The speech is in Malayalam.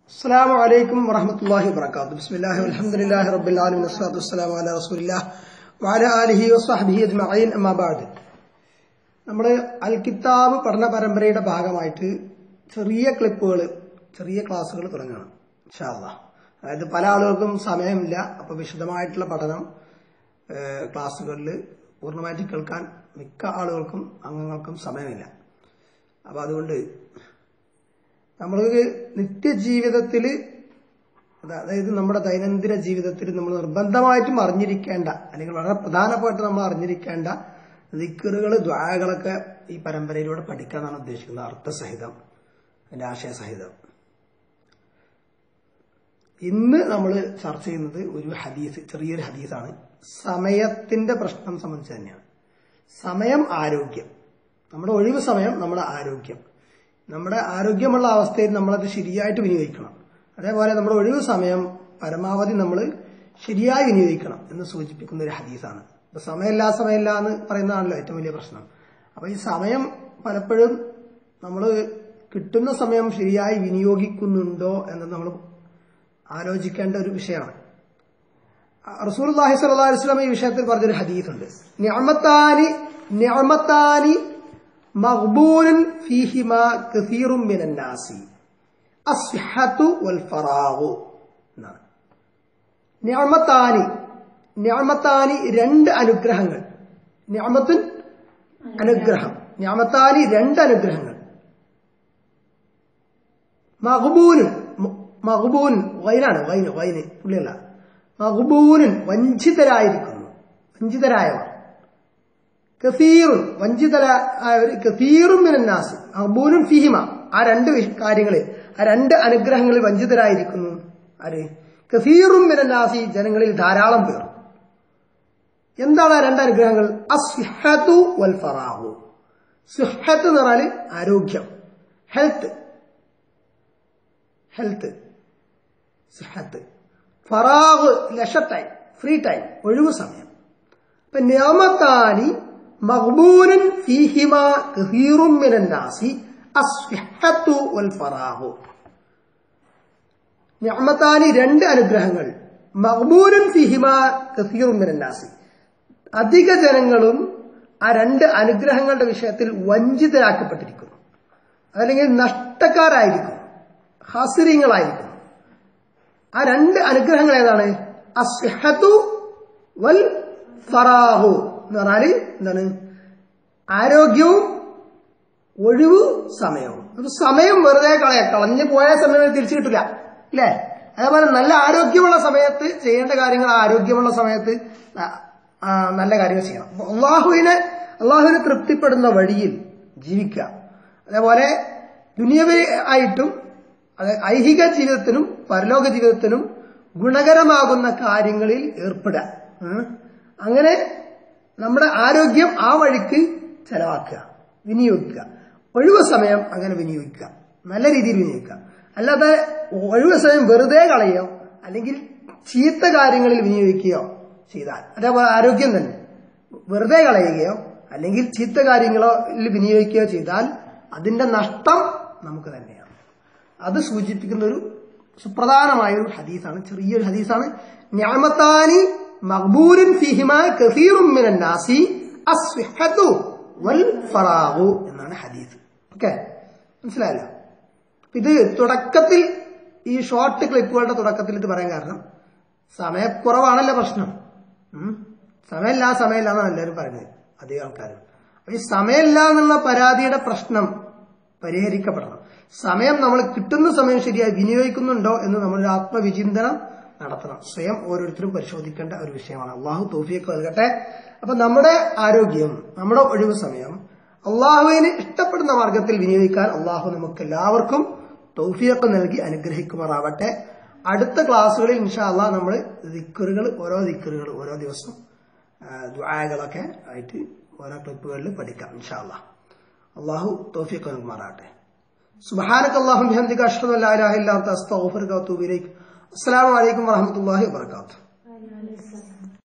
السلام عليكم ورحمة الله وبركاته بسم الله والحمد لله رب العالمين والصلاة والسلام على رسول الله وعلى آله وصحبه أجمعين أما بعد നമ്മുടെ അൽ കിതാബ് പഠന പരമ്പരയുടെ ഭാഗമായിട്ട് ചെറിയ ക്ലിപ്പുകൾ ചെറിയ ക്ലാസ്സുകൾ തുടങ്ങണം ഇൻഷാല്ല അതായത് പല ആളുകൾക്കും സമയമില്ല അപ്പൊ വിശദമായിട്ടുള്ള പഠനം ഏഹ്, ക്ലാസ്സുകളിൽ പൂർണ്ണമായിട്ട് കേൾക്കാൻ മിക്ക ആളുകൾക്കും അംഗങ്ങൾക്കും സമയമില്ല അപ്പൊ അതുകൊണ്ട് നമ്മൾക്ക് നിത്യജീവിതത്തിൽ അതായത് നമ്മുടെ ദൈനംദിന ജീവിതത്തിൽ നമ്മൾ നിർബന്ധമായിട്ടും അറിഞ്ഞിരിക്കേണ്ട അല്ലെങ്കിൽ വളരെ പ്രധാനമായിട്ട് നമ്മൾ അറിഞ്ഞിരിക്കേണ്ട ദിക്കറുകൾ ദ്വാകളൊക്കെ ഈ പരമ്പരയിലൂടെ പഠിക്കാനാണ് ഉദ്ദേശിക്കുന്നത് അർത്ഥസഹിതം അതിന്റെ ആശയസഹിതം ഇന്ന് നമ്മൾ ചർച്ച ചെയ്യുന്നത് ഒരു ഹദീസ് ചെറിയൊരു ഹദീസാണ് സമയത്തിന്റെ പ്രശ്നം സംബന്ധിച്ച് തന്നെയാണ് സമയം ആരോഗ്യം നമ്മുടെ ഒഴിവ് സമയം നമ്മുടെ ആരോഗ്യം നമ്മുടെ ആരോഗ്യമുള്ള അവസ്ഥയിൽ നമ്മളത് ശരിയായിട്ട് വിനിയോഗിക്കണം അതേപോലെ നമ്മുടെ ഒഴിവ് സമയം പരമാവധി നമ്മൾ ശരിയായി വിനിയോഗിക്കണം എന്ന് സൂചിപ്പിക്കുന്ന ഒരു ഹദീസാണ് ഇപ്പൊ സമയമില്ല സമയമില്ല എന്ന് പറയുന്നതാണല്ലോ ഏറ്റവും വലിയ പ്രശ്നം അപ്പൊ ഈ സമയം പലപ്പോഴും നമ്മൾ കിട്ടുന്ന സമയം ശരിയായി വിനിയോഗിക്കുന്നുണ്ടോ എന്ന് നമ്മൾ ആലോചിക്കേണ്ട ഒരു വിഷയമാണ് റസൂൽ അള്ളാഹി സ്വല്ലല്ലാഹു അലൈഹി വസല്ലം ഈ വിഷയത്തിൽ പറഞ്ഞൊരു ഹദീസുണ്ട് നിഅമത്താനി നിഅമത്താനി മഖ്ബൂലുൻ ഫീഹിമാ കസീറും മിനൻ നാസി അസ്ഹത്തു വൽ ഫറാഗു എന്നാണ് നിഅമത്താനി നിഅമത്താനി രണ്ട് അനുഗ്രഹങ്ങൾ നിഅമത്തുൻ അനുഗ്രഹം നിഅമത്താനി രണ്ട് അനുഗ്രഹങ്ങൾ മഹബൂനും മഹബൂൻ വൈനാണ് വൈന് വൈന് പുള്ളിയല്ല മഹബൂനും വഞ്ചിതരായിരിക്കുന്നു വഞ്ചിതരായവർ കസീറും വഞ്ചിതരായവർ കസീറും മിനന്നാസ് മഹബൂനും ഫിഹിമ ആ രണ്ട് വിഷ- കാര്യങ്ങളിൽ ആ രണ്ട് അനുഗ്രഹങ്ങളിൽ വഞ്ചിതരായിരിക്കുന്നു ആര് കസീറും മിനന്നാസി ജനങ്ങളിൽ ധാരാളം പേർ എന്താണ് ആ രണ്ട് അനുഗ്രഹങ്ങൾ അസ്ഹത്തു വൽ ഫറാഹു സുഹത്ത് എന്ന് പറഞ്ഞാൽ ആരോഗ്യം ഹെൽത്ത് ഹെൽത്ത് സിഹത്ത് ഫറാഗ് ലഷ ടൈം ഫ്രീ ടൈം ഒഴിവ് സമയം അപ്പൊ നിയമത്താനി മഖ്ബൂനൻ ഫീഹിമ കസീറും മിനൻ നാസി അസ്ഹത്തു വൽ ഫറാഹു നിഅമത്താനി രണ്ട് അനുഗ്രഹങ്ങൾ മഖ്ബൂനൻ ഫീഹിമ കസീറും മിനൻ നാസി അധിക ജനങ്ങളും ആ രണ്ട് അനുഗ്രഹങ്ങളുടെ വിഷയത്തിൽ വഞ്ചിതരാക്കപ്പെട്ടിരിക്കുന്നു അതല്ലെങ്കിൽ നഷ്ടക്കാരായിരിക്കുന്നു ഹാസിര്യങ്ങളായിരിക്കുന്നു ആ രണ്ട് അനുഗ്രഹങ്ങൾ ഏതാണ് അസ്ഹത്തു വൽ ഫറാഹു എന്ന് പറഞ്ഞാല് എന്താണ് ആരോഗ്യവും ഒഴിവ് സമയവും ഒരു സമയം വെറുതെ കളയാ കളഞ്ഞു പോയ സമയം തിരിച്ചു കിട്ടില്ല അല്ലേ അതേപോലെ നല്ല ആരോഗ്യമുള്ള സമയത്ത് ചെയ്യേണ്ട കാര്യങ്ങൾ ആ ആരോഗ്യമുള്ള സമയത്ത് ആ- ആ നല്ല കാര്യങ്ങൾ ചെയ്യണം അപ്പൊ അള്ളാഹുവിനെ അള്ളാഹുവിനെ തൃപ്തിപ്പെടുന്ന വഴിയിൽ ജീവിക്കുക അതേപോലെ ദുനിയവേ ആയിട്ടും അത് ഐഹിക ജീവിതത്തിനും പരലോക ജീവിതത്തിനും ഗുണകരമാകുന്ന കാര്യങ്ങളിൽ ഏർപ്പെടുക ഉം. അങ്ങനെ നമ്മുടെ ആരോഗ്യം ആ വഴിക്ക് ചെലവാക്കുക വിനിയോഗിക്കുക ഒഴിവ് സമയം അങ്ങനെ വിനിയോഗിക്കുക നല്ല രീതിയിൽ വിനിയോഗിക്കുക അല്ലാതെ ഒഴിവ് സമയം വെറുതെ കളയോ അല്ലെങ്കിൽ ചീത്ത കാര്യങ്ങളിൽ വിനിയോഗിക്കുകയോ ചെയ്താൽ അതേപോലെ ആരോഗ്യം തന്നെ വെറുതെ കളയുകയോ അല്ലെങ്കിൽ ചീത്ത കാര്യങ്ങളിൽ വിനിയോഗിക്കുകയോ ചെയ്താൽ അതിന്റെ നഷ്ടം നമുക്ക് തന്നെയാണ് അത് സൂചിപ്പിക്കുന്ന ഒരു സുപ്രധാനമായ ഒരു ഹദീസാണ് ചെറിയൊരു ഹദീസാണ് ഞാമത്താനി മഖ്ബൂലിൻ ഫീഹിമ കസീറും മിനൻ നാസി അസ്ഹത്തു വൽ ഫറാഗു എന്നാണ് ഹദീസ് ഓക്കെ മനസ്സിലായല്ലോ ഇത് തുടക്കത്തിൽ ഈ ഷോർട്ട് ക്ലിപ്പുകളുടെ തുടക്കത്തിൽ ഇത് പറയാൻ കാരണം സമയക്കുറവാണല്ലോ പ്രശ്നം ഉം. സമയമില്ല സമയമില്ല എന്നാണ് എല്ലാവരും പറയുന്നത് അധികം ആൾക്കാരും അപ്പൊ ഈ സമയമില്ല എന്നുള്ള പരാതിയുടെ പ്രശ്നം പരിഹരിക്കപ്പെടണം സമയം നമ്മൾ കിട്ടുന്ന സമയം ശരിയായി വിനിയോഗിക്കുന്നുണ്ടോ എന്ന് നമ്മൾ ഒരു ആത്മവിചിന്തനം നടത്തണം സ്വയം ഓരോരുത്തരും പരിശോധിക്കേണ്ട ഒരു വിഷയമാണ് അള്ളാഹു തോഫിയൊക്കെ നൽകട്ടെ അപ്പൊ നമ്മുടെ ആരോഗ്യം നമ്മുടെ ഒഴിവ് സമയം അള്ളാഹുവിന് ഇഷ്ടപ്പെടുന്ന മാർഗത്തിൽ വിനിയോഗിക്കാൻ അള്ളാഹു നമുക്ക് എല്ലാവർക്കും തൗഫിയൊക്കെ നൽകി അനുഗ്രഹിക്കുമാറാവട്ടെ അടുത്ത ക്ലാസ്സുകളിൽ ഇൻഷാ അള്ളാഹ് നമ്മൾ ദിക്കറുകൾ ഓരോ ദിക്കറുകൾ ഓരോ ദിവസം ദ്വാകളൊക്കെ ആയിട്ട് ഓരോ ക്ലിപ്പുകളിൽ പഠിക്കാം ഇൻഷാ അള്ളാഹ് അള്ളാഹു തൗഫിയൊക്കെ നൽകുമാറാവട്ടെ سبحانك اللهم بحمدك أشهد أن لا إله إلا أنت أستغفرك وأتوب إليك السلام عليكم ورحمة الله وبركاته